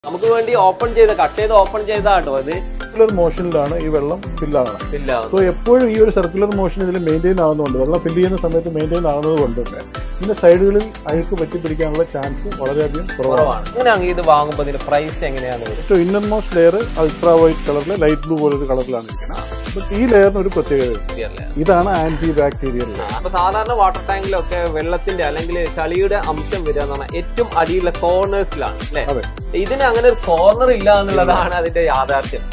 നമുക്ക് വേണ്ടി ഓപ്പൺ ചെയ്ത കട്ട് ചെയ്ത് ഓപ്പൺ ചെയ്താട്ടോ അത് സർക്കുലർ മോഷനിലാണ് ഈ വെള്ളം ഫില്ലാകണം ഇല്ല സോ എപ്പോഴും ഈ ഒരു സർക്കുലർ മോഷൻ ഇതിൽ മെയിൻറ്റെയിൻ ആകുന്നുണ്ട് വെള്ളം ഫില്ല് ചെയ്യുന്ന സമയത്ത് മെയിൻറ്റെയിൻ ആകുന്നത് കൊണ്ട് തന്നെ ഇതിന്റെ സൈഡുകളിൽ അഴുക്ക് പറ്റിപ്പിടിക്കാനുള്ള ചാൻസ് വളരെയധികം കുറവാണ് കുറവാണ് അങ്ങനെയാണെങ്കിൽ ഇത് വാങ്ങുമ്പോൾ ഇതിന്റെ പ്രൈസ് എങ്ങനെയാണ് വരും ഏറ്റവും inner most layer ultra white കളറിൽ ലൈറ്റ് ബ്ലൂ പോലൊരു കളറിലാണ് ഇരിക്കുന്നത് But ഈ ലെയറിന് ഒരു പ്രത്യേകതയുണ്ട് ശരിയല്ലേ? ഇതാണ് ആന്റി ബാക്ടീരിയൽ ലെയർ അപ്പൊ സാധാരണ വാട്ടർ ടാങ്കിലൊക്കെ വെള്ളത്തിന്റെ അല്ലെങ്കിൽ ചളിയുടെ അംശം വരിക എന്ന് പറഞ്ഞാൽ ഏറ്റവും അടിയിലുള്ള കോർണേഴ്സിലാണ് അല്ലെ അതെ ഇതിന് അങ്ങനെ ഒരു കോർണർ ഇല്ല എന്നുള്ളതാണ് അതിന്റെ യാഥാർത്ഥ്യം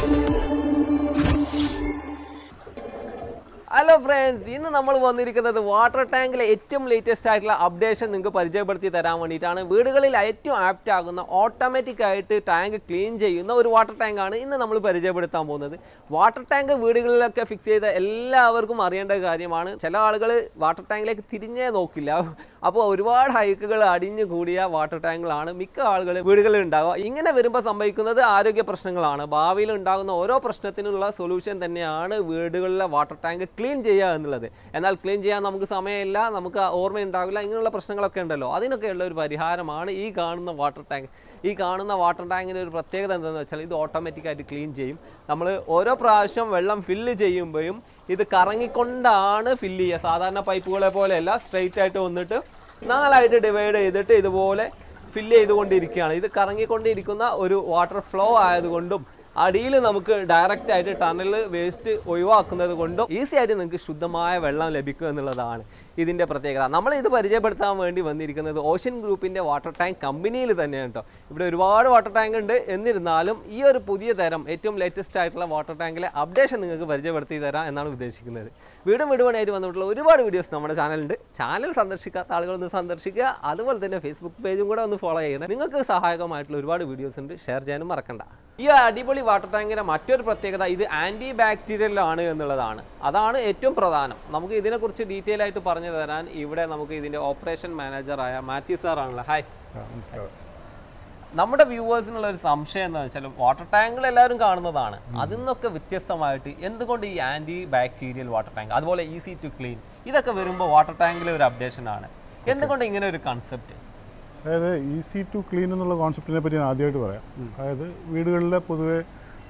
ഹലോ ഫ്രണ്ട്സ് ഇന്ന് നമ്മൾ വന്നിരിക്കുന്നത് വാട്ടർ ടാങ്കിലെ ഏറ്റവും ലേറ്റസ്റ്റ് ആയിട്ടുള്ള അപ്ഡേഷൻ നിങ്ങൾക്ക് പരിചയപ്പെടുത്തി തരാൻ വേണ്ടിയിട്ടാണ് വീടുകളിൽ ഏറ്റവും ആപ്റ്റ് ആകുന്ന ഓട്ടോമാറ്റിക് ആയിട്ട് ടാങ്ക് ക്ലീൻ ചെയ്യുന്ന ഒരു വാട്ടർ ടാങ്ക് ആണ് ഇന്ന് നമ്മൾ പരിചയപ്പെടുത്താൻ പോകുന്നത് വാട്ടർ ടാങ്ക് വീടുകളിലൊക്കെ ഫിക്സ് ചെയ്ത എല്ലാവർക്കും അറിയേണ്ട കാര്യമാണ് ചില ആളുകൾ വാട്ടർ ടാങ്കിലേക്ക് തിരിഞ്ഞേ നോക്കില്ല അപ്പോൾ ഒരുപാട് ഹൈക്കുകൾ അടിഞ്ഞു കൂടിയ വാട്ടർ ടാങ്കുകളാണ് മിക്ക ആളുകൾ വീടുകളിൽ ഉണ്ടാവുക ഇങ്ങനെ വരുമ്പോൾ സംഭവിക്കുന്നത് ആരോഗ്യ പ്രശ്നങ്ങളാണ് ഭാവിയിൽ ഉണ്ടാകുന്ന ഓരോ പ്രശ്നത്തിനുള്ള സൊല്യൂഷൻ തന്നെയാണ് വീടുകളിലെ വാട്ടർ ടാങ്ക് ക്ലീൻ ചെയ്യുക എന്നുള്ളത് എന്നാൽ ക്ലീൻ ചെയ്യാൻ നമുക്ക് സമയമില്ല നമുക്ക് ഓർമ്മ ഉണ്ടാവില്ല ഇങ്ങനെയുള്ള പ്രശ്നങ്ങളൊക്കെ ഉണ്ടല്ലോ അതിനൊക്കെയുള്ള ഒരു പരിഹാരമാണ് ഈ കാണുന്ന വാട്ടർ ടാങ്ക് ഈ കാണുന്ന വാട്ടർ ടാങ്കിൻ്റെ ഒരു പ്രത്യേകത എന്താണെന്ന് വെച്ചാൽ ഇത് ഓട്ടോമാറ്റിക്കായിട്ട് ക്ലീൻ ചെയ്യും നമ്മൾ ഓരോ പ്രാവശ്യം വെള്ളം ഫില്ല് ചെയ്യുമ്പോഴും ഇത് കറങ്ങിക്കൊണ്ടാണ് ഫില്ല് ചെയ്യുക സാധാരണ പൈപ്പുകളെ പോലെയല്ല സ്ട്രെയിറ്റ് ആയിട്ട് വന്നിട്ട് നാലായിട്ട് ഡിവൈഡ് ചെയ്തിട്ട് ഇതുപോലെ ഫില്ല് ചെയ്തുകൊണ്ടിരിക്കുകയാണ് ഇത് കറങ്ങിക്കൊണ്ടിരിക്കുന്ന ഒരു വാട്ടർ ഫ്ലോ ആയതുകൊണ്ടും അടിയിൽ നമുക്ക് ഡയറക്റ്റ് ആയിട്ട് ടണൽ വേസ്റ്റ് ഒഴിവാക്കുന്നത് കൊണ്ടും ഈസി ആയിട്ട് നിങ്ങൾക്ക് ശുദ്ധമായ വെള്ളം ലഭിക്കും എന്നുള്ളതാണ് ഇതിൻ്റെ പ്രത്യേകത നമ്മൾ ഇത് പരിചയപ്പെടുത്താൻ വേണ്ടി വന്നിരിക്കുന്നത് ഓഷ്യൻ ഗ്രൂപ്പിൻ്റെ വാട്ടർ ടാങ്ക് കമ്പനിയിൽ തന്നെയാണ് കേട്ടോ ഇവിടെ ഒരുപാട് വാട്ടർ ടാങ്ക് ഉണ്ട് എന്നിരുന്നാലും ഈ ഒരു പുതിയ തരം ഏറ്റവും ലേറ്റസ്റ്റ് ആയിട്ടുള്ള വാട്ടർ ടാങ്കിലെ അപ്ഡേഷൻ നിങ്ങൾക്ക് പരിചയപ്പെടുത്തി തരാം എന്നാണ് ഉദ്ദേശിക്കുന്നത് വീടും വീടുപണിയായിട്ട് വന്നിട്ടുള്ള ഒരുപാട് വീഡിയോസ് നമ്മുടെ ചാനലുണ്ട് ചാനൽ സന്ദർശിക്കാത്ത ആളുകളൊന്ന് സന്ദർശിക്കുക അതുപോലെ തന്നെ ഫേസ്ബുക്ക് പേജും കൂടെ ഒന്ന് ഫോളോ ചെയ്യണം നിങ്ങൾക്ക് സഹായകമായിട്ടുള്ള ഒരുപാട് വീഡിയോസ് ഉണ്ട് ഷെയർ ചെയ്യാനും മറക്കണ്ട ഈ അടിപൊളി വാട്ടർ ടാങ്കിന്റെ മറ്റൊരു പ്രത്യേകത ഇത് ആന്റി ബാക്ടീരിയൽ ആണ് എന്നുള്ളതാണ് അതാണ് ഏറ്റവും പ്രധാനം നമുക്ക് ഇതിനെക്കുറിച്ച് ഡീറ്റെയിൽ ആയിട്ട് പറഞ്ഞു തരാൻ ഇവിടെ നമുക്ക് ഇതിന്റെ ഓപ്പറേഷൻ മാനേജറായ മാത്യു സാർ ആണല്ലോ ഹായ് ആ, നമസ്കാരം നമ്മുടെ വ്യൂവേഴ്സിനുള്ള ഒരു സംശയം എന്താ വെച്ചാൽ വാട്ടർ ടാങ്കുകൾ എല്ലാവരും കാണുന്നതാണ് അതിൽ നിന്നൊക്കെ വ്യത്യസ്തമായിട്ട് എന്തുകൊണ്ട് ഈ ആന്റി ബാക്ടീരിയൽ വാട്ടർ ടാങ്ക് അതുപോലെ ഈസി ടു ക്ലീൻ ഇതൊക്കെ വരുമ്പോൾ വാട്ടർ ടാങ്കിലെ ഒരു അപ്ഡേഷൻ ആണ് എന്തുകൊണ്ട് ഇങ്ങനെ ഒരു കൺസെപ്റ്റ് അതായത് ഈസി ടു ക്ലീൻ എന്നുള്ള കോൺസെപ്റ്റിനെ പറ്റി ഞാൻ ആദ്യമായിട്ട് പറയാം അതായത് വീടുകളിലെ പൊതുവെ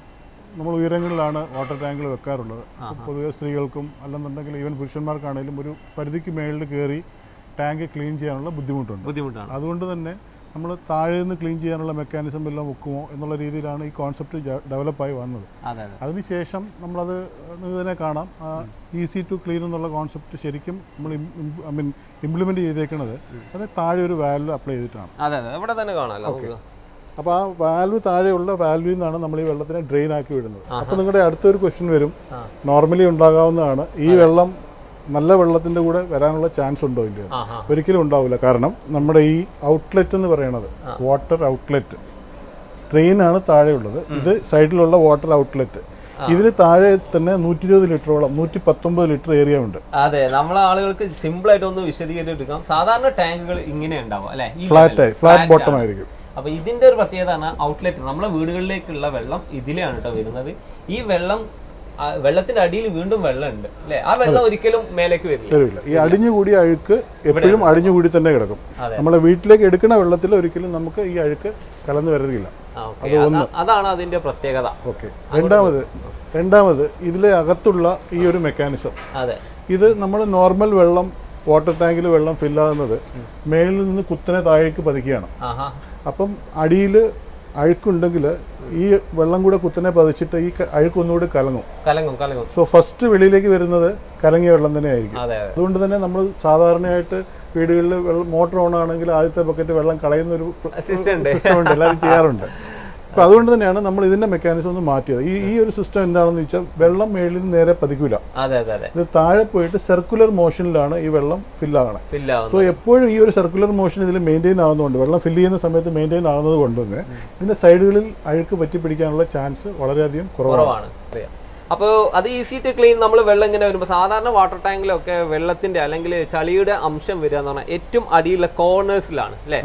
നമ്മൾ ഉയരങ്ങളിലാണ് വാട്ടർ ടാങ്കുകൾ വെക്കാറുള്ളത് അപ്പോൾ പൊതുവെ സ്ത്രീകൾക്കും അല്ലെന്നുണ്ടെങ്കിൽ ഈവൻ പുരുഷന്മാർക്കാണെങ്കിലും ഒരു പരിധിക്ക് മേളിൽ കയറി ടാങ്ക് ക്ലീൻ ചെയ്യാനുള്ള ബുദ്ധിമുട്ടുണ്ട് ബുദ്ധിമുട്ടാണ് അതുകൊണ്ട് തന്നെ നമ്മൾ താഴെ നിന്ന് ക്ലീൻ ചെയ്യാനുള്ള മെക്കാനിസം എല്ലാം വെക്കുമോ എന്നുള്ള രീതിയിലാണ് ഈ കോൺസെപ്റ്റ് ഡെവലപ്പായി വന്നത് അതെ അതെ അതിനുശേഷം നമ്മളത് നിങ്ങൾക്ക് തന്നെ കാണാം ഈസി ടു ക്ലീൻ എന്നുള്ള കോൺസെപ്റ്റ് ശരിക്കും നമ്മൾ ഐ മീൻ ഇംപ്ലിമെൻറ്റ് ചെയ്തേക്കുന്നത് അത് താഴെ ഒരു വാൽവ് അപ്ലൈ ചെയ്തിട്ടാണ് അതെ അതെ ഇവിടെ തന്നെ കാണാമല്ലോ നമുക്ക് അപ്പോൾ ആ വാൽവ് താഴെയുള്ള വാൽവിൽ നിന്നാണ് നമ്മൾ ഈ വെള്ളത്തിനെ ഡ്രെയിൻ ആക്കി വിടുന്നത് അപ്പോൾ നിങ്ങളുടെ അടുത്തൊരു ക്വസ്റ്റ്യൻ വരും നോർമലി ഉണ്ടാകാവുന്നതാണ് ഈ വെള്ളം നല്ല വെള്ളത്തിൻ്റെ കൂടെ വരാനുള്ള ചാൻസ് ഉണ്ടോ ഇല്ലയോ ആ ആ ഒരിക്കലും ഉണ്ടാവില്ല കാരണം നമ്മുടെ ഈ ഔട്ട്ലെറ്റ് എന്ന് പറയുന്നത് വാട്ടർ ഔട്ട്ലെറ്റ് ട്രെയിനാണ് താഴെയുള്ളത് ഇത് സൈഡിലുള്ള വാട്ടർ ഔട്ട്ലെറ്റ് ഇതിന് താഴെ തന്നെ നൂറ്റി ഇരുപത് ലിറ്ററോളം നൂറ്റി പത്തൊമ്പത് ലിറ്റർ ഏരിയ ഉണ്ട് അതെ നമ്മളെ ആളുകൾക്ക് സിമ്പിൾ ആയിട്ട് ഒന്ന് വിശദീകരിച്ചെടുക്കാം സാധാരണ ടാങ്കുകൾ ഇങ്ങനെ ഉണ്ടാവും അല്ലെ ഫ്ലാറ്റ് ആയി ഫ്ലാറ്റ് ബോട്ടം ആയിരിക്കും അപ്പൊ ഇതിന്റെ ഒരു പ്രത്യേകത ഔട്ട്ലെറ്റ് നമ്മളെ വീടുകളിലേക്കുള്ള വെള്ളം ഇതിലാണ് കേട്ടോ വരുന്നത് ഈ വെള്ളം ആ, വെള്ളത്തിന്റെ അടിയിൽ വീണ്ടും വെള്ളം ഉണ്ട് അല്ലെ ആ വെള്ളം ഒരിക്കലും മേലേക്ക് വരില്ല വരില്ല ഈ അടിഞ്ഞുകൂടിയ അഴുക്ക് എപ്പോഴും അടിഞ്ഞുകൂടി തന്നെ കിടക്കും അതെ. നമ്മളെ വീട്ടിലേക്ക് എടുക്കുന്ന വെള്ളത്തിൽ ഒരിക്കലും നമുക്ക് ഈ അഴുക്ക് കലർന്നു വരത്തില്ല ആ, okay. അതാ- അതാണ് അതിന്റെ പ്രത്യേകത ഓക്കെ രണ്ടാമത് രണ്ടാമത് ഇതിലെ അകത്തുള്ള ഈ ഒരു മെക്കാനിസം അതെ ഇത് നമ്മൾ നോർമൽ വെള്ളം വാട്ടർ ടാങ്കിൽ വെള്ളം ഫില്ലാകുന്നത് മേളിൽ നിന്ന് കുത്തനെ താഴേക്ക് പതിക്കുകയാണ് ആഹാ അപ്പം അടിയിൽ അഴുക്കുണ്ടെങ്കിൽ ഈ വെള്ളം കൂടെ കുത്തനെ പതിച്ചിട്ട് ഈ ക- അഴുക്ക് ഒന്നുകൂടി കലങ്ങും കലങ്ങും കലങ്ങും സോ ഫസ്റ്റ് വെളിയിലേക്ക് വരുന്നത് കലങ്ങിയ വെള്ളം തന്നെ ആയിരിക്കും അതെ അതെ അതുകൊണ്ട് തന്നെ നമ്മൾ സാധാരണയായിട്ട് വീടുകളിൽ മോട്ടർ ഓൺ ആണെങ്കിൽ ആദ്യത്തെ ബക്കറ്റ് വെള്ളം കളയുന്ന ഒരു സിസ്റ്റം ഉണ്ട് സിസ്റ്റം ഉണ്ട് എല്ലാവരും ചെയ്യാറുണ്ട് അപ്പോൾ അതുകൊണ്ട് തന്നെയാണ് നമ്മൾ ഇതിന്റെ മെക്കാനിസം ഒന്ന് മാറ്റിയത് ഈ ഈ ഒരു സിസ്റ്റം എന്താണെന്ന് വെച്ചാൽ വെള്ളം മേളിൽ നിന്ന് നേരെ പതിക്കൂല അതെ അതെ അതെ ഇത് താഴെ പോയിട്ട് സർക്കുലർ മോഷനിലാണ് ഈ വെള്ളം ഫില്ലാകണം ഫില്ലാവുന്നു സോ എപ്പോഴും ഈ ഒരു സർക്കുലർ മോഷൻ ഇതിൽ മെയിൻറ്റെയിൻ ആകുന്നതുകൊണ്ട് വെള്ളം ഫില്ല് ചെയ്യുന്ന സമയത്ത് മെയിൻറ്റെയിൻ ആകുന്നത് കൊണ്ട് തന്നെ ഇതിന്റെ സൈഡുകളിൽ അഴുക്ക് പറ്റിപ്പിടിക്കാനുള്ള ചാൻസ് വളരെയധികം കുറവാണ് കുറവാണ് അറിയാം അപ്പോൾ അത് ഈസി ടു ക്ലീൻ നമ്മൾ വെള്ളം ഇങ്ങനെ വരുമ്പോൾ സാധാരണ വാട്ടർ ടാങ്കിലൊക്കെ വെള്ളത്തിന്റെ അല്ലെങ്കിൽ ചളിയുടെ അംശം വരിക എന്ന് പറഞ്ഞാൽ ഏറ്റവും അടിയിലുള്ള കോർണേഴ്സിലാണ് അല്ലേ അതെ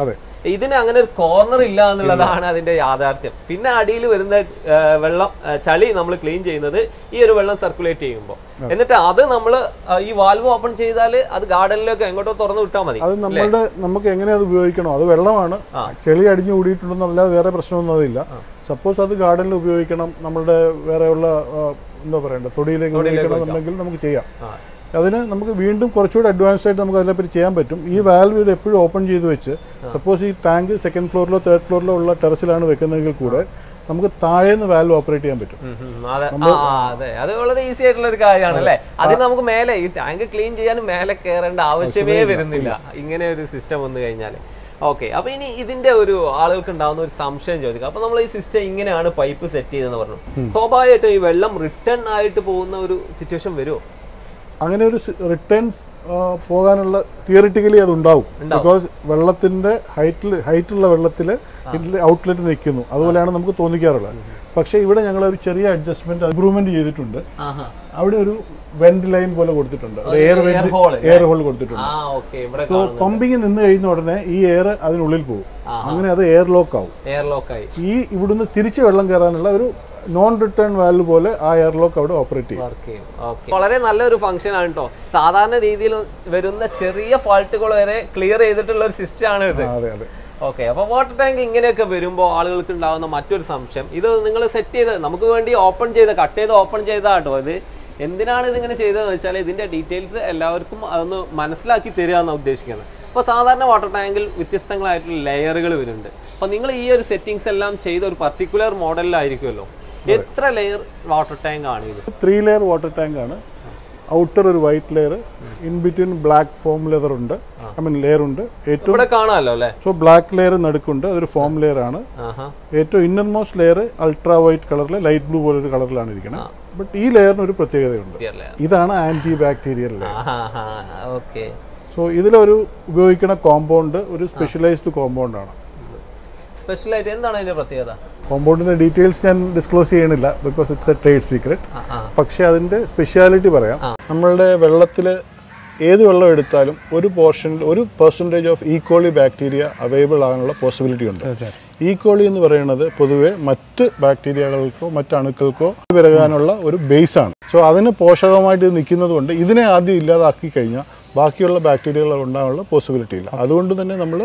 ഇതിന് അങ്ങനെ ഒരു കോർണർ ഇല്ല എന്നുള്ളതാണ് അതിന്റെ യാഥാർത്ഥ്യം പിന്നെ അടിയിൽ വരുന്ന ആ, വെള്ളം ആ, ചളി നമ്മൾ ക്ലീൻ ചെയ്യുന്നത് ഈ ഒരു വെള്ളം സർക്കുലേറ്റ് ചെയ്യുമ്പോൾ എന്നിട്ട് അത് നമ്മൾ ഈ വാൽവ് ഓപ്പൺ ചെയ്താൽ അത് ഗാർഡനിലേക്ക് എങ്ങോട്ടോ തുറന്നു വിട്ടാൽ മതി അത് നമ്മളുടെ നമുക്ക് എങ്ങനെ അത് ഉപയോഗിക്കണോ അത് വെള്ളമാണ് ചെളി അടിഞ്ഞു കൂടിയിട്ടുണ്ടെന്നല്ലാതെ വേറെ പ്രശ്നമൊന്നും അതില്ല സപ്പോസ് അത് ഗാർഡനിൽ ഉപയോഗിക്കണം നമ്മളുടെ വേറെയുള്ള ആ, എന്താ പറയണ്ട തൊടിയിലേക്ക് ഉപയോഗിക്കണം എന്നുണ്ടെങ്കിൽ നമുക്ക് ചെയ്യാം ആ. അതിന് നമുക്ക് വീണ്ടും കുറച്ചുകൂടി അഡ്വാൻസ് ആയിട്ട് നമുക്ക് അതിനെപ്പറ്റി ചെയ്യാൻ പറ്റും ഈ വാൽവ് ഇത് എപ്പോഴും ഓപ്പൺ ചെയ്ത് വെച്ച് സപ്പോസ് ഈ ടാങ്ക് സെക്കൻഡ് ഫ്ലോറിലോ തേർഡ് ഫ്ലോറിലോ ഉള്ള ടെറസിലാണ് വെക്കുന്നതെങ്കിൽ കൂടെ നമുക്ക് താഴേന്ന് വാൽവ് ഓപ്പറേറ്റ് ചെയ്യാൻ പറ്റും ഉം ഉം. അതെ ആ, ആ, അതെ അത് വളരെ ഈസി ആയിട്ടുള്ള ഒരു കാര്യമാണ് അല്ലേ അതിന് നമുക്ക് മേലെ ഈ ടാങ്ക് ക്ലീൻ ചെയ്യാൻ മേലെ കയറേണ്ട ആവശ്യമേ വരുന്നില്ല ഇങ്ങനെ ഒരു സിസ്റ്റം വന്നു കഴിഞ്ഞാൽ ഓക്കെ അപ്പൊ ഇനി ഇതിന്റെ ഒരു ആളുകൾക്ക് ഉണ്ടാവുന്ന ഒരു സംശയം ചോദിക്കാം അപ്പൊ നമ്മൾ ഈ സിസ്റ്റം ഇങ്ങനെയാണ് പൈപ്പ് സെറ്റ് ചെയ്തെന്ന് പറഞ്ഞു സ്വാഭാവികമായിട്ടും ഈ വെള്ളം റിട്ടേൺ ആയിട്ട് പോകുന്ന ഒരു സിറ്റുവേഷൻ വരുമോ അങ്ങനെ ഒരു റിട്ടേൺസ് പോകാനുള്ള തിയറിറ്റിക്കലി അത് ഉണ്ടാവും ബിക്കോസ് വെള്ളത്തിന്റെ ഹൈറ്റിൽ ഹൈറ്റുള്ള വെള്ളത്തിൽ ഔട്ട്ലെറ്റ് നിൽക്കുന്നു അതുപോലെയാണ് നമുക്ക് തോന്നിക്കാറുള്ളത് പക്ഷേ ഇവിടെ ഞങ്ങൾ ഒരു ചെറിയ അഡ്ജസ്റ്റ്മെന്റ് ഇംപ്രൂവ്മെന്റ് ചെയ്തിട്ടുണ്ട് അവിടെ ഒരു വെന്റ് ലൈൻ പോലെ കൊടുത്തിട്ടുണ്ട് air air hole, air hole കൊടുത്തിട്ടുണ്ട് ആ ഓക്കെ ഇവിടെ സോ പമ്പിങ് നിന്ന് കഴിയുന്ന ഉടനെ ഈ എയർ അതിനുള്ളിൽ പോകും അങ്ങനെ അത് എയർ ലോക്ക് ആവും എയർ ലോക്കായി ഈ ഇവിടുന്ന് തിരിച്ച് വെള്ളം കയറാനുള്ള ഒരു നോൺ റിട്ടേൺ വാൽവ് പോലെ ആ എയർ ലോക്ക് അവിടെ ഓപ്പറേറ്റ് ചെയ്യും വർക്ക് ചെയ്യും ഓക്കെ വളരെ നല്ലൊരു ഫംഗ്ഷൻ ആണ് കേട്ടോ സാധാരണ രീതിയിൽ വരുന്ന ചെറിയ ഫാൾട്ടുകൾ വരെ ക്ലിയർ ചെയ്തിട്ടുള്ള ഒരു സിസ്റ്റം ആണ് ഇത് ആ, അതെ അതെ ഓക്കെ അപ്പോൾ വാട്ടർ ടാങ്ക് ഇങ്ങനെയൊക്കെ വരുമ്പോൾ ആളുകൾക്ക് ഉണ്ടാകുന്ന മറ്റൊരു സംശയം ഇത് നിങ്ങൾ സെറ്റ് ചെയ്ത് നമുക്ക് വേണ്ടി ഓപ്പൺ ചെയ്ത് കട്ട് ചെയ്ത് ഓപ്പൺ ചെയ്താട്ടോ ഇത് എന്തിനാണ് ഇതിങ്ങനെ ചെയ്തതെന്ന് വെച്ചാൽ ഇതിന്റെ ഡീറ്റെയിൽസ് എല്ലാവർക്കും അതൊന്ന് മനസ്സിലാക്കി തരിക എന്നാണ് ഉദ്ദേശിക്കുന്നത് അപ്പോൾ സാധാരണ വാട്ടർ ടാങ്കിൽ വ്യത്യസ്തങ്ങളായിട്ടുള്ള ലെയറുകൾ വരുന്നുണ്ട് അപ്പോൾ നിങ്ങൾ ഈ ഒരു സെറ്റിങ്സ് എല്ലാം ചെയ്ത ഒരു പർട്ടിക്കുലർ മോഡലിലായിരിക്കുമല്ലോ എത്ര ലെയർ വാട്ടർ ടാങ്ക് ആണ് ഇത് ത്രീ ലെയർ വാട്ടർ ടാങ്ക് ആണ് ഔട്ടർ ഒരു white layer in between black foam leather ഉണ്ട് ഐ മീൻ ലെയർ ഉണ്ട് ഏറ്റവും ഇവിടെ കാണാമല്ലോ അല്ലേ സോ ബ്ലാക്ക് ലെയർ നടുക്കുണ്ട് അതൊരു ഫോം ലെയർ ആണ് ആഹാ ഏറ്റവും inner most layer ultra white കളറിൽ ലൈറ്റ് ബ്ലൂ പോലൊരു കളറിലാണ് ഇരിക്കുന്നത് ബട്ട് ഈ ലെയറിന് ഒരു പ്രത്യേകതയുണ്ട് ലെയർ ഇതാണ് ആന്റി ബാക്ടീരിയൽ ലെയർ ആഹാ ഓക്കെ സോ ഇതിലൊരു ഉപയോഗിക്കുന്ന കോമ്പൗണ്ട് ഒരു സ്പെഷ്യലൈസ്ഡ് കോമ്പൗണ്ട് ആണ് സ്പെഷ്യലായിട്ട് എന്താണ് അതിന്റെ പ്രത്യേകത കോമ്പൗണ്ടിന്റെ ഡീറ്റെയിൽസ് ഞാൻ ഡിസ്ക്ലോസ് ചെയ്യണില്ല because it's a trade secret ആ ആ പക്ഷേ അതിൻ്റെ സ്പെഷ്യാലിറ്റി പറയാം നമ്മളുടെ വെള്ളത്തിൽ ഏത് വെള്ളം എടുത്താലും ഒരു പോർഷനിൽ ഒരു percentage of E coli bacteria available ആകാനുള്ള പോസിബിലിറ്റി ഉണ്ട് ഈക്വളി എന്ന് പറയുന്നത് പൊതുവെ മറ്റ് ബാക്ടീരിയകൾക്കോ മറ്റ് അണുക്കൾക്കോ വിരകാനുള്ള ഒരു ബേസ് ആണ് സോ അതിന് പോഷകമായിട്ട് ഇത് നിൽക്കുന്നത് കൊണ്ട് ഇതിനെ ആദ്യം ഇല്ലാതാക്കി കഴിഞ്ഞാൽ ബാക്കിയുള്ള ബാക്ടീരിയകൾ ഉണ്ടാകാനുള്ള പോസിബിലിറ്റി ഇല്ല അതുകൊണ്ട് തന്നെ നമ്മൾ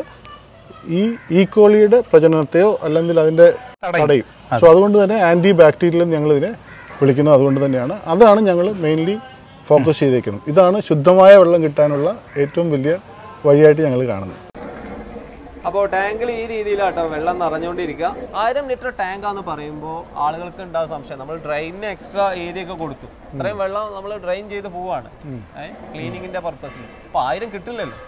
ഈ ഈക്കോളിയുടെ പ്രജനനത്തെയോ അല്ലെങ്കിൽ അതിൻ്റെ തടയും സോ അതുകൊണ്ട് തന്നെ ആൻറ്റി ബാക്ടീരിയൽ ഞങ്ങൾ ഇതിനെ വിളിക്കുന്നത് അതുകൊണ്ട് തന്നെയാണ് അതാണ് ഞങ്ങൾ മെയിൻലി ഫോക്കസ് ചെയ്തേക്കുന്നത് ഇതാണ് ശുദ്ധമായ വെള്ളം കിട്ടാനുള്ള ഏറ്റവും വലിയ വഴിയായിട്ട് ഞങ്ങൾ കാണുന്നത് അപ്പോൾ ടാങ്കിൽ ഈ രീതിയിലാട്ടോ വെള്ളം നിറഞ്ഞുകൊണ്ടിരിക്കുക ആയിരം ലിറ്റർ ടാങ്കാന്ന് പറയുമ്പോൾ ആളുകൾക്ക് ഉണ്ടാകുന്ന സംശയം നമ്മൾ ഡ്രെയിനിന് എക്സ്ട്രാ ഏരിയ ഒക്കെ കൊടുത്തു ഇത്രയും വെള്ളം നമ്മൾ ഡ്രെയിൻ ചെയ്ത് പോവാണ് ക്ലീനിങ്ങിന്റെ പർപ്പസിൽ അപ്പോൾ ആയിരം കിട്ടില്ലല്ലോ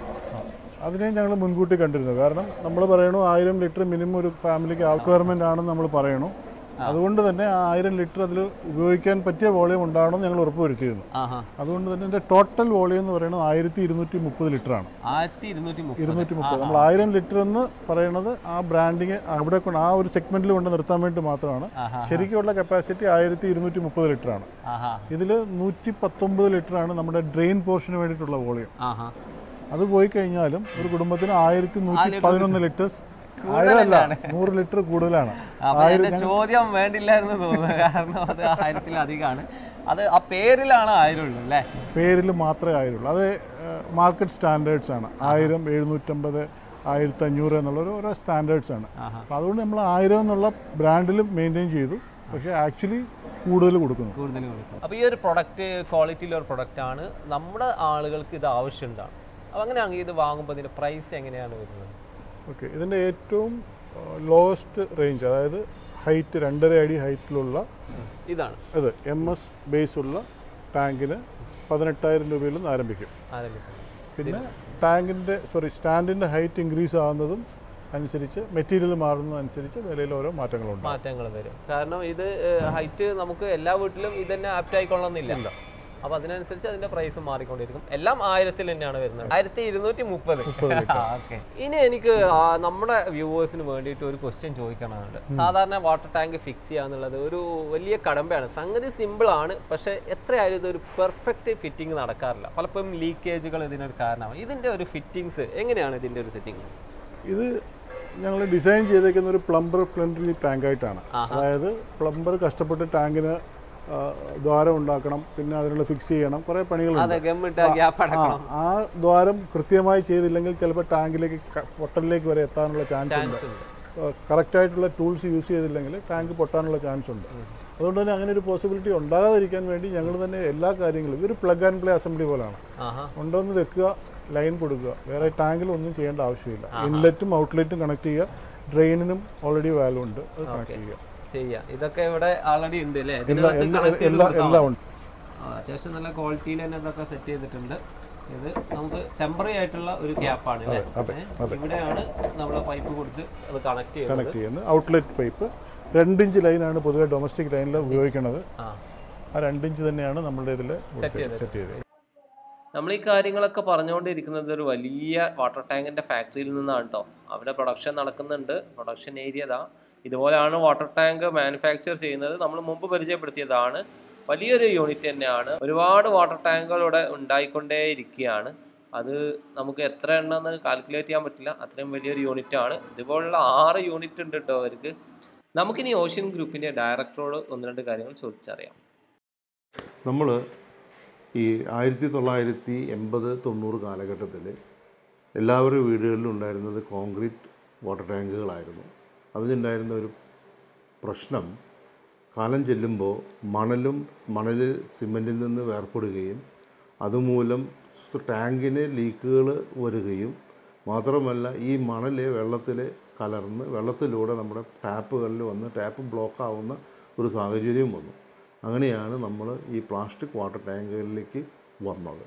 അതിനെ ഞങ്ങൾ മുൻകൂട്ടി കണ്ടിരുന്നു കാരണം നമ്മൾ പറയണു ആയിരം ലിറ്റർ മിനിമം ഒരു ഫാമിലിക്ക് റിക്വയർമെൻ്റ് ആണെന്ന് നമ്മൾ പറയണു അതുകൊണ്ട് തന്നെ ആ ആയിരം ലിറ്റർ അതിൽ ഉപയോഗിക്കാൻ പറ്റിയ വോളിയം ഉണ്ടാവണമെന്ന് ഞങ്ങൾ ഉറപ്പുവരുത്തിയിരുന്നു ആഹാ അതുകൊണ്ട് തന്നെ എൻ്റെ ടോട്ടൽ വോളിയം എന്ന് പറയുന്നത് ആയിരത്തി ഇരുന്നൂറ്റി മുപ്പത് ലിറ്റർ ആണ് ആയിരത്തി ഇരുന്നൂറ്റി മുപ്പത് ഇരുന്നൂറ്റി മുപ്പത് നമ്മൾ ആയിരം ലിറ്റർ എന്ന് പറയുന്നത് ആ ബ്രാൻഡിങ് അവിടെ കൊണ്ട് ആ ഒരു സെഗ്മെന്റിൽ കൊണ്ട് നിർത്താൻ വേണ്ടി മാത്രമാണ് ആഹാ. ശരിക്കുള്ള കപ്പാസിറ്റി ആയിരത്തി ഇരുന്നൂറ്റി മുപ്പത് ലിറ്റർ ആണ് ആഹാ ഇതിൽ നൂറ്റി പത്തൊമ്പത് ലിറ്റർ ആണ് നമ്മുടെ ഡ്രെയിൻ പോർഷന് വേണ്ടിയിട്ടുള്ള വോളിയം ആഹാ അത് പോയി കഴിഞ്ഞാലും ഒരു കുടുംബത്തിന് ആയിരത്തി നൂറ്റി പതിനൊന്ന് ലിറ്റേഴ്സ് ആയിരമല്ല നൂറ് ലിറ്റർ കൂടുതലാണ് അപ്പൊ എന്റെ ചോദ്യം വേണ്ടില്ലായിരുന്നു തോന്നുന്നു കാരണം അത് ആയിരത്തിലധികമാണ് അത് ആ പേരിലാണ് ആയിരം ഉള്ളത് അല്ലേ പേരിൽ മാത്രമേ ആയിരുള്ളൂ അത് മാർക്കറ്റ് സ്റ്റാൻഡേർഡ്സ് ആണ് ആയിരം എഴുന്നൂറ്റമ്പത് ആയിരത്തി അഞ്ഞൂറ് എന്നുള്ള ഒരു ഓരോ സ്റ്റാൻഡേർഡ്സ് ആണ് അപ്പോൾ അതുകൊണ്ട് നമ്മൾ ആയിരം എന്നുള്ള ബ്രാൻഡിലും മെയിൻറ്റെയിൻ ചെയ്തു പക്ഷേ ആക്ച്വലി കൂടുതൽ കൊടുക്കുന്നു കൂടുതൽ കൊടുക്കും അപ്പോൾ ഈ ഒരു പ്രൊഡക്റ്റ് ക്വാളിറ്റിയിലുള്ള ഒരു പ്രൊഡക്റ്റ് ആണ് നമ്മുടെ ആളുകൾക്ക് ഇത് ആവശ്യമുണ്ടാണ് അപ്പോൾ അങ്ങനെയാണെങ്കിൽ ഇത് വാങ്ങുമ്പോൾ ഇതിന്റെ പ്രൈസ് എങ്ങനെയാണ് വരുന്നത് ഓക്കെ ഇതിൻ്റെ ഏറ്റവും ലോവസ്റ്റ് റേഞ്ച് അതായത് ഹൈറ്റ് രണ്ടര അടി ഹൈറ്റിലുള്ള ഇതാണ് ഇത് എം എസ് ബേസ് ഉള്ള ടാങ്കിന് പതിനെട്ടായിരം രൂപയിൽ നിന്ന് ആരംഭിക്കും ആരംഭിക്കുന്നത് പിന്നെ ടാങ്കിൻ്റെ സോറി സ്റ്റാൻഡിൻ്റെ ഹൈറ്റ് ഇൻക്രീസ് ആകുന്നതും അനുസരിച്ച് മെറ്റീരിയൽ മാറുന്നതനുസരിച്ച് വിലയിൽ ഓരോ മാറ്റങ്ങളുണ്ട് മാറ്റങ്ങൾ വരും കാരണം ഇത് ഹൈറ്റ് നമുക്ക് എല്ലാ വീട്ടിലും ഇത് തന്നെ ആപ്റ്റ് ആയിക്കൊള്ളണമെന്നില്ല അപ്പൊ അതിനനുസരിച്ച് അതിന്റെ പ്രൈസ് മാറിക്കൊണ്ടിരിക്കും എല്ലാം ആയിരത്തിൽ തന്നെയാണ് വരുന്നത് ആയിരത്തി ഇരുന്നൂറ്റി മുപ്പത് ഇനി എനിക്ക് ആ നമ്മുടെ വ്യൂവേഴ്സിന് വേണ്ടിയിട്ട് ഒരു ക്വസ്റ്റ്യൻ ചോദിക്കണമുണ്ട് സാധാരണ വാട്ടർ ടാങ്ക് ഫിക്സ് ചെയ്യുക എന്നുള്ളത് ഒരു വലിയ കടമ്പയാണ് സംഗതി സിമ്പിൾ ആണ് പക്ഷെ എത്രയായാലും ഇതൊരു പെർഫെക്റ്റ് ഫിറ്റിംഗ് നടക്കാറില്ല പലപ്പോഴും ലീക്കേജുകൾ ഇതിനൊരു കാരണമാണ് ഇതിന്റെ ഒരു ഫിറ്റിങ്സ് എങ്ങനെയാണ് ഇതിന്റെ ഒരു സെറ്റിംഗ് ഇത് ഞങ്ങൾ ഡിസൈൻ ചെയ്തേക്കുന്ന ഒരു പ്ലംബർ ഫ്രണ്ട്ലി ടാങ്ക് ആയിട്ടാണ് അതായത് പ്ലംബർ കഷ്ടപ്പെട്ട് ടാങ്കിന് ആ, ദ്വാരം ഉണ്ടാക്കണം പിന്നെ അതിനുള്ള ഫിക്സ് ചെയ്യണം കുറേ പണികളുണ്ട് അതെ ഗമ്മിട്ട് ഗ്യാപ്പ് ആ അടക്കണം ആ ദ്വാരം കൃത്യമായി ചെയ്തില്ലെങ്കിൽ ചിലപ്പോൾ ടാങ്കിലേക്ക് ക- പൊട്ടലിലേക്ക് വരെ എത്താനുള്ള ചാൻസ് ഉണ്ട് ചാൻസ് ഉണ്ട് കറക്റ്റായിട്ടുള്ള ടൂൾസ് യൂസ് ചെയ്തില്ലെങ്കിൽ ടാങ്ക് പൊട്ടാനുള്ള ചാൻസ് ഉണ്ട് അതുകൊണ്ട് തന്നെ അങ്ങനെ ഒരു പോസിബിലിറ്റി ഉണ്ടാകാതിരിക്കാൻ വേണ്ടി ഞങ്ങൾ തന്നെ എല്ലാ കാര്യങ്ങളും ഇതൊരു പ്ലഗ് ആൻഡ് പ്ലേ അസംബ്ലി പോലാണ് ആഹാ കൊണ്ടുവന്ന് വെക്കുക ലൈൻ കൊടുക്കുക വേറെ ടാങ്കിൽ ഒന്നും ചെയ്യേണ്ട ആവശ്യമില്ല ഇൻലെറ്റും ഔട്ട്ലെറ്റും കണക്ട് ചെയ്യുക ഡ്രെയിനിനും ഓൾറെഡി വാൽവ് ഉണ്ട് അത് കണക്ട് ചെയ്യുക ചെയ്യാം ഇതൊക്കെ ഇവിടെ ആൾറെഡി ഉണ്ട് അല്ലേ എല്ലാ ഇതിനകത്ത് എല്ലാ connect ചെയ്ത് എല്ലാ കൊടുത്താൽ എല്ലാം മതി. ഉണ്ട് ആ, അത്യാവശ്യം നല്ല ക്വാളിറ്റിയിൽ തന്നെ ഇതൊക്കെ സെറ്റ് ചെയ്തിട്ടുണ്ട് ഇത് നമുക്ക് ടെമ്പററി ആയിട്ടുള്ള ഒരു ക്യാപ്പാണ് അല്ലേ അതെ, ഏ? ഇവിടെയാണ് നമ്മുടെ പൈപ്പ് കൊടുത്ത് അത് കണക്ട് ചെയ്യുന്നത് കണക്ട് ചെയ്യുന്നത് ഔട്ട്ലെറ്റ് പൈപ്പ് രണ്ടിഞ്ച് ലൈനാണ് പൊതുവെ ഡൊമസ്റ്റിക് ലൈനിൽ ഉപയോഗിക്കുന്നത് ആ ആ രണ്ടിഞ്ച് തന്നെയാണ് നമ്മളുടെ ഇതിൽ ചെയ്തത്. സെറ്റ് ചെയ്തത് നമ്മൾ ഈ കാര്യങ്ങളൊക്കെ പറഞ്ഞുകൊണ്ടിരിക്കുന്നത് ഒരു വലിയ വാട്ടർ ടാങ്കിന്റെ ഫാക്ടറിയിൽ നിന്നാണ് കേട്ടോ അവിടെ പ്രൊഡക്ഷൻ നടക്കുന്നുണ്ട് പ്രൊഡക്ഷൻ ഏരിയ ഇതാ ഇതുപോലെയാണ് വാട്ടർ ടാങ്ക് മാനുഫാക്ചർ ചെയ്യുന്നത് നമ്മൾ മുമ്പ് പരിചയപ്പെടുത്തിയതാണ് വലിയൊരു യൂണിറ്റ് തന്നെയാണ് ഒരുപാട് വാട്ടർ ടാങ്കുകൾ ഇവിടെ ഉണ്ടായിക്കൊണ്ടേ ഇരിക്കുകയാണ് അത് നമുക്ക് എത്ര എണ്ണമെന്ന് കാൽക്കുലേറ്റ് ചെയ്യാൻ പറ്റില്ല അത്രയും വലിയൊരു യൂണിറ്റ് ആണ് ഇതുപോലുള്ള ആറ് യൂണിറ്റ് ഉണ്ട് കേട്ടോ അവർക്ക് നമുക്കിനി ഓഷ്യൻ ഗ്രൂപ്പിന്റെ ഡയറക്ടറോട് ഒന്ന് രണ്ട് കാര്യങ്ങൾ ചോദിച്ചറിയാം നമ്മൾ ഈ ആയിരത്തി തൊള്ളായിരത്തി എൺപത് തൊണ്ണൂറ് കാലഘട്ടത്തിൽ എല്ലാവരുടെ വീടുകളിലും ഉണ്ടായിരുന്നത് കോൺക്രീറ്റ് വാട്ടർ ടാങ്കുകളായിരുന്നു അതിനുണ്ടായിരുന്ന ഒരു പ്രശ്നം കാലം ചെല്ലുമ്പോൾ മണലും മണൽ സിമൻറ്റിൽ നിന്ന് വേർപ്പെടുകയും അതുമൂലം ടാങ്കിന് ലീക്കുകൾ വരികയും മാത്രമല്ല ഈ മണൽ വെള്ളത്തിൽ കലർന്ന് വെള്ളത്തിലൂടെ നമ്മുടെ ടാപ്പുകളിൽ വന്ന് ടാപ്പ് ബ്ലോക്ക് ആവുന്ന ഒരു സാഹചര്യം വന്നു അങ്ങനെയാണ് നമ്മൾ ഈ പ്ലാസ്റ്റിക് വാട്ടർ ടാങ്കുകളിലേക്ക് വന്നത്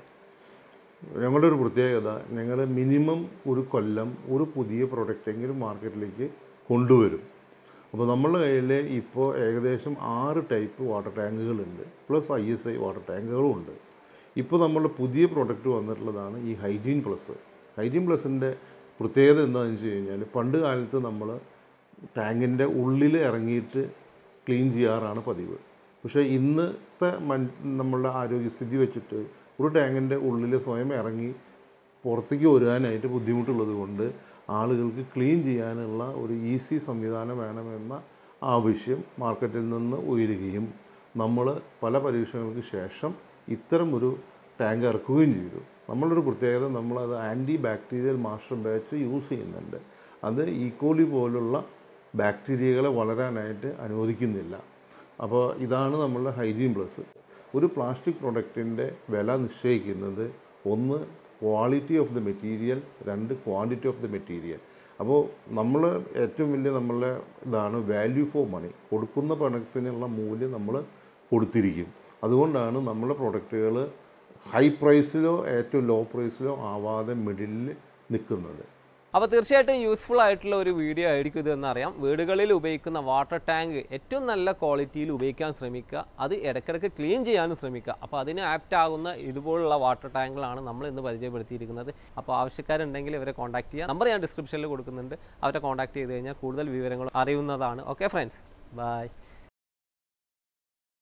ഞങ്ങളുടെ ഒരു പ്രത്യേകത ഞങ്ങൾ മിനിമം ഒരു കൊല്ലം ഒരു പുതിയ പ്രൊഡക്റ്റെങ്കിലും മാർക്കറ്റിലേക്ക് കൊണ്ടുവരും അപ്പോൾ നമ്മളുടെ കയ്യിൽ ഇപ്പോൾ ഏകദേശം ആറ് ടൈപ്പ് വാട്ടർ ടാങ്കുകളുണ്ട് plus I S I water ടാങ്കുകളും ഉണ്ട് ഇപ്പോൾ നമ്മളുടെ പുതിയ പ്രൊഡക്റ്റ് വന്നിട്ടുള്ളതാണ് ഈ ഹൈജീൻ പ്ലസ് ഹൈജീൻ പ്ലസിൻ്റെ പ്രത്യേകത എന്താണെന്ന് വെച്ച് കഴിഞ്ഞാൽ പണ്ട് കാലത്ത് നമ്മൾ ടാങ്കിൻ്റെ ഉള്ളിൽ ഇറങ്ങിയിട്ട് ക്ലീൻ ചെയ്യാറാണ് പതിവ് പക്ഷേ ഇന്നത്തെ മൻ നമ്മളുടെ ആരോഗ്യസ്ഥിതി വെച്ചിട്ട് ഒരു ടാങ്കിൻ്റെ ഉള്ളിൽ സ്വയം ഇറങ്ങി പുറത്തേക്ക് വരാനായിട്ട് ബുദ്ധിമുട്ടുള്ളത് കൊണ്ട് ആളുകൾക്ക് ക്ലീൻ ചെയ്യാനുള്ള ഒരു ഈസി സംവിധാനം വേണമെന്ന ആവശ്യം മാർക്കറ്റിൽ നിന്ന് ഉയരുകയും നമ്മൾ പല പരീക്ഷണങ്ങൾക്ക് ശേഷം ഇത്തരം ഒരു ടാങ്ക് ഇറക്കുകയും ചെയ്തു നമ്മളൊരു പ്രത്യേകത നമ്മളത് anti bacterial master batch use ചെയ്യുന്നുണ്ട് അത് ഈക്കോളി പോലുള്ള ബാക്ടീരിയകളെ വളരാനായിട്ട് അനുവദിക്കുന്നില്ല അപ്പോൾ ഇതാണ് നമ്മളുടെ ഹൈജീൻ പ്ലസ് ഒരു പ്ലാസ്റ്റിക് പ്രൊഡക്റ്റിൻ്റെ വില നിശ്ചയിക്കുന്നത് ഒന്ന് ക്വാളിറ്റി ഓഫ് ദി മെറ്റീരിയൽ രണ്ട് ക്വാണ്ടിറ്റി ഓഫ് ദി മെറ്റീരിയൽ അപ്പോൾ നമ്മൾ ഏറ്റവും വലിയ നമ്മളുടെ ഇതാണ് വാല്യൂ ഫോർ മണി കൊടുക്കുന്ന പണത്തിനുള്ള മൂല്യം നമ്മൾ കൊടുത്തിരിക്കും അതുകൊണ്ടാണ് നമ്മുടെ പ്രൊഡക്റ്റുകൾ ഹൈ പ്രൈസിലോ ഏറ്റവും ലോ പ്രൈസിലോ ആവാതെ മിഡിലിൽ നിൽക്കുന്നത് അപ്പോൾ തീർച്ചയായിട്ടും യൂസ്ഫുൾ ആയിട്ടുള്ള ഒരു വീഡിയോ ആയിരിക്കും ഇതെന്ന് അറിയാം വീടുകളിൽ ഉപയോഗിക്കുന്ന വാട്ടർ ടാങ്ക് ഏറ്റവും നല്ല ക്വാളിറ്റിയിൽ ഉപയോഗിക്കാൻ ശ്രമിക്കുക അത് ഇടയ്ക്കിടയ്ക്ക് ക്ലീൻ ചെയ്യാനും ശ്രമിക്കുക അപ്പോൾ അതിന് ആപ്റ്റ് ആകുന്ന ഇതുപോലുള്ള വാട്ടർ ടാങ്കുകളാണ് നമ്മൾ ഇന്ന് പരിചയപ്പെടുത്തിയിരിക്കുന്നത് അപ്പോൾ ആവശ്യക്കാരുണ്ടെങ്കിൽ ഇവരെ കോൺടാക്ട് ചെയ്യുക നമ്പർ ഞാൻ ഡിസ്ക്രിപ്ഷനിൽ കൊടുക്കുന്നുണ്ട് അവരെ കോൺടാക്ട് ചെയ്ത് കഴിഞ്ഞാൽ കൂടുതൽ വിവരങ്ങൾ അറിയുന്നതാണ് ഓക്കെ ഫ്രണ്ട്സ് ബൈ